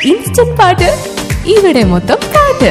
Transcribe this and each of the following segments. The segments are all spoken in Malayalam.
ഇൻസ്റ്റന്റ് പാട്ട് ഇവിടെ മൊത്തം പാട്ട്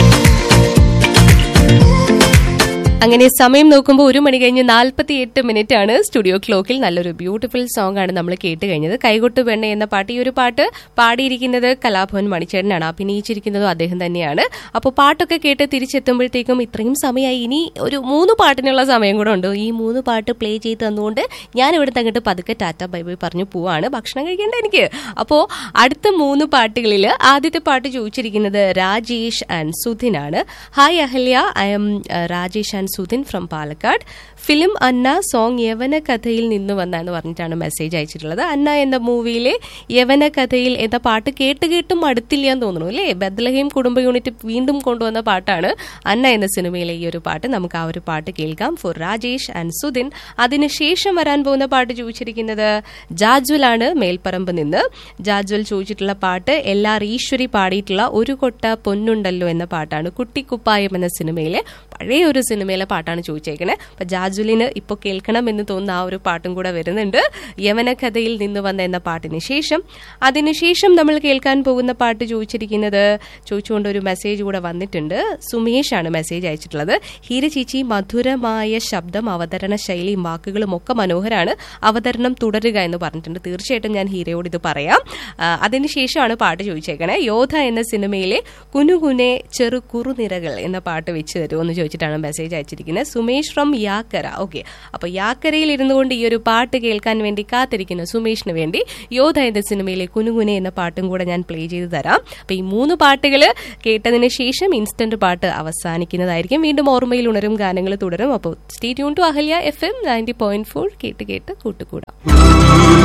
അങ്ങനെ സമയം നോക്കുമ്പോൾ ഒരു മണി കഴിഞ്ഞ് നാൽപ്പത്തി എട്ട് മിനിറ്റ് ആണ് സ്റ്റുഡിയോ ക്ലോക്കിൽ നല്ലൊരു ബ്യൂട്ടിഫുൾ സോങ് ആണ് നമ്മൾ കേട്ട് കഴിഞ്ഞത് കൈകൊട്ട് വെണ്ണ എന്ന പാട്ട് ഈ ഒരു പാട്ട് പാടിയിരിക്കുന്നത് കലാഭവൻ മണിച്ചേട്ടനാണ് അഭിനയിച്ചിരിക്കുന്നതും അദ്ദേഹം തന്നെയാണ് അപ്പോൾ പാട്ടൊക്കെ കേട്ട് തിരിച്ചെത്തുമ്പോഴത്തേക്കും ഇത്രയും സമയമായി ഇനി ഒരു മൂന്ന് പാട്ടിനുള്ള സമയം കൂടെ ഉണ്ട് ഈ മൂന്ന് പാട്ട് പ്ലേ ചെയ്ത് തന്നുകൊണ്ട് ഞാൻ ഇവിടുത്തെ അങ്ങോട്ട് പതുക്കെ ടാറ്റ ബൈ ബൈ പറഞ്ഞു പോവാണ് ഭക്ഷണം കഴിക്കേണ്ട എനിക്ക് അപ്പോൾ അടുത്ത മൂന്ന് പാട്ടുകളിൽ ആദ്യത്തെ പാട്ട് ചോദിച്ചിരിക്കുന്നത് രാജേഷ് ആൻഡ് സുധിനാണ് hi Ahalya I'm Rajesh and Sudhin from Palakkad film Anna song യവന കഥയിൽ നിന്ന് വന്ന എന്ന് പറഞ്ഞിട്ടാണ് മെസ്സേജ് അയച്ചിട്ടുള്ളത് അന്ന എന്ന മൂവിയിലെ യവന കഥയിൽ എന്ന പാട്ട് കേട്ട് കേട്ടും അടുത്തില്ല എന്ന് തോന്നുന്നു അല്ലേ ബദ്ലഹീം കുടുംബ യൂണിറ്റ് വീണ്ടും കൊണ്ടുവന്ന പാട്ടാണ് അന്ന എന്ന സിനിമയിലെ ഈ ഒരു പാട്ട് നമുക്ക് ആ ഒരു പാട്ട് കേൾക്കാം ഫോർ രാജേഷ് ആൻഡ് സുധിൻ അതിനുശേഷം വരാൻ പോകുന്ന പാട്ട് ചോദിച്ചിരിക്കുന്നത് ജാജ്വലാണ് മേൽപ്പറമ്പ് നിന്ന് ജാജ്വൽ ചോദിച്ചിട്ടുള്ള പാട്ട് എല്ലാർ ഈശ്വരി പാടിയിട്ടുള്ള ഒരു കൊട്ട പൊന്നുണ്ടല്ലോ എന്ന പാട്ടാണ് കുട്ടിക്കുപ്പായം എന്ന സിനിമയിലെ പഴയ ഒരു സിനിമയിലെ പാട്ടാണ് ചോദിച്ചേക്കണേ അപ്പൊ ജാജുലിന് ഇപ്പോൾ കേൾക്കണം എന്ന് തോന്നുന്ന ആ ഒരു പാട്ടും കൂടെ വരുന്നുണ്ട് യമന കഥയിൽ നിന്ന് വന്ന എന്ന പാട്ടിന് ശേഷം അതിനുശേഷം നമ്മൾ കേൾക്കാൻ പോകുന്ന പാട്ട് ചോദിച്ചിരിക്കുന്നത് ചോദിച്ചുകൊണ്ട് ഒരു മെസ്സേജ് കൂടെ വന്നിട്ടുണ്ട് സുമേഷ് ആണ് മെസ്സേജ് അയച്ചിട്ടുള്ളത് ഹീര ചേച്ചി മധുരമായ ശബ്ദം അവതരണ ശൈലിയും വാക്കുകളും ഒക്കെ മനോഹരാണ് അവതരണം തുടരുക എന്ന് പറഞ്ഞിട്ടുണ്ട് തീർച്ചയായിട്ടും ഞാൻ ഹീരയോട് ഇത് പറയാം ആ, അതിനുശേഷമാണ് പാട്ട് ചോദിച്ചേക്കണേ യോധ എന്ന സിനിമയിലെ കുനുകുനെ ചെറു കുറുനിരകൾ എന്ന പാട്ട് വെച്ച് തരുമോ എന്ന് ചോദിച്ചിട്ടാണ് മെസ്സേജ് അയച്ചിരിക്കുന്നത് സുമേഷ് ഫ്രം യാക്കര ഓക്കെ അപ്പൊ യാക്കരയിൽ ഇരുന്നു കൊണ്ട് ഈ ഒരു പാട്ട് കേൾക്കാൻ വേണ്ടി കാത്തിരിക്കുന്നു സുമേഷിന് വേണ്ടി യോധ എന്ന സിനിമയിലെ കുനുകുനെ എന്ന പാട്ടും കൂടെ ഞാൻ പ്ലേ ചെയ്ത് തരാം അപ്പൊ ഈ മൂന്ന് പാട്ടുകൾ കേട്ടതിന് ശേഷം ഇൻസ്റ്റന്റ് പാട്ട് അവസാനിക്കുന്നതായിരിക്കും വീണ്ടും ഓർമ്മയിൽ ഉണരും ഗാനങ്ങൾ തുടരും അപ്പോൾ stay tune to Ahalya F M ninety point four കേട്ട് കേട്ട് കൂട്ടുകൂടാം